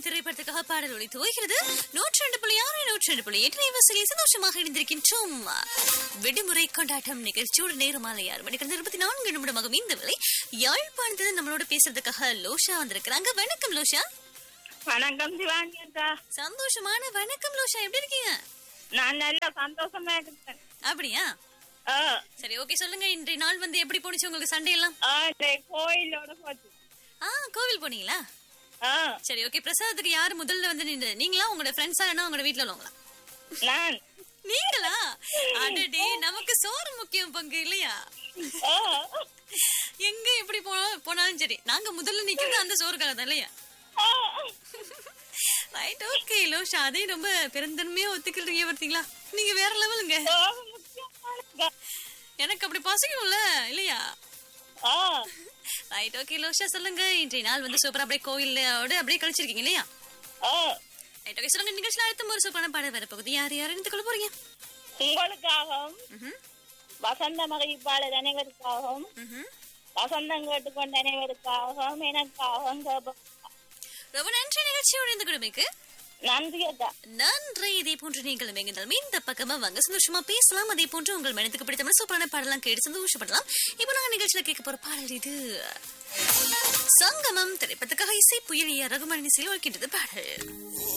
திரைப்படத்துக்காக பாடல் ஒளி துவைகிறது நூற்றி ரெண்டு புள்ளி ஆறு நூற்றி ரெண்டு புள்ளி எட்டு வசதியில் சந்தோஷமாக இணைந்திருக்கின்றோம் விடுமுறை கொண்டாட்டம் நிகழ்ச்சியோடு நேரம் மாலை ஆறு மணிக்கு இருபத்தி நான்கு நிமிடமாகும் இந்த வேலை யாழ்ப்பாணத்தில் நம்மளோட பேசுறதுக்காக லோஷா வந்திருக்கிறாங்க வணக்கம் லோஷா வணக்கம் சிவாங்கி அக்கா சந்தோஷமான வணக்கம் லோஷா எப்படி இருக்கீங்க நான் நல்ல சந்தோஷமா இருக்கேன் அப்படியா ஆ, சரி ஓகே சொல்லுங்க இன்றைய நாள் வந்து எப்படி போணுச்சு உங்களுக்கு சண்டே எல்லாம் ஆ, இந்த கோயிலோட போச்சு ஆ கோவில் போனீங்களா ஆ, சரி ஓகே பிரசாதத்துக்கு யாரு முதல்ல வந்து நின்று நீங்களா உங்களோட ஃப்ரெண்ட்ஸா இல்லைன்னா உங்களோட வீட்ல உள்ளவங்களா நான் நீங்களா அடடே நமக்கு சோறு முக்கியம் பங்கு இல்லையா ஆ, எங்க எப்படி போனா போனாலும் சரி நாங்க முதல்ல நிக்கிறது அந்த சோறுக்காக தான் இல்லையா ஆ, ரைட் ஓகே லோஷா அதையும் ரொம்ப பெருந்தன்மையா ஒத்துக்கிறீங்க பார்த்தீங்களா நீங்க வேற லெவலுங்க ரொம்ப முக்கியமானதுக்கா. எனக்கு அப்படி பசிக்கும்ல இல்லையா ஆ, ரைட் ஓகே லோஷா சொல்லுங்க இன்றைய நாள் வந்து சூப்பரா அப்படியே கோயிலோட அப்படியே கழிச்சிருக்கீங்க இல்லையா ஆ, ரைட் ஓகே சொல்லுங்க நிகழ்ச்சியில் அடுத்த ஒரு சூப்பரான பாடல் வர போகுது யார் யார் எடுத்துக் கொள்ள போறீங்க உங்களுக்காகவும் ம்ஹும், வசந்த மகிழ்ப்பாளர் அனைவருக்காகவும் ம்ஹும். வசந்தம் கேட்டுக்கொண்ட அனைவருக்காகவும் எனக்காகவும் கேட்போம். ரொம்ப நன்றி நிகழ்ச்சியோட இந்த குடும்பக்கு நன்றி அக்கா நன்றி இதே போன்று நீங்களும் எங்கிருந்தாலும் இந்த பக்கமா வாங்க சந்தோஷமா பேசலாம் அதே போன்று உங்கள் மனதுக்கு பிடித்த மாதிரி சூப்பரான பாடலாம் கேட்டு சந்தோஷப்படலாம் இப்போ நாங்க நிகழ்ச்சியில கேட்க போற பாடல் இது சங்கமம் திரைப்படத்துக்காக இசை புயலிய ரகுமான் இசையில் இருக்கின்றது பாடல்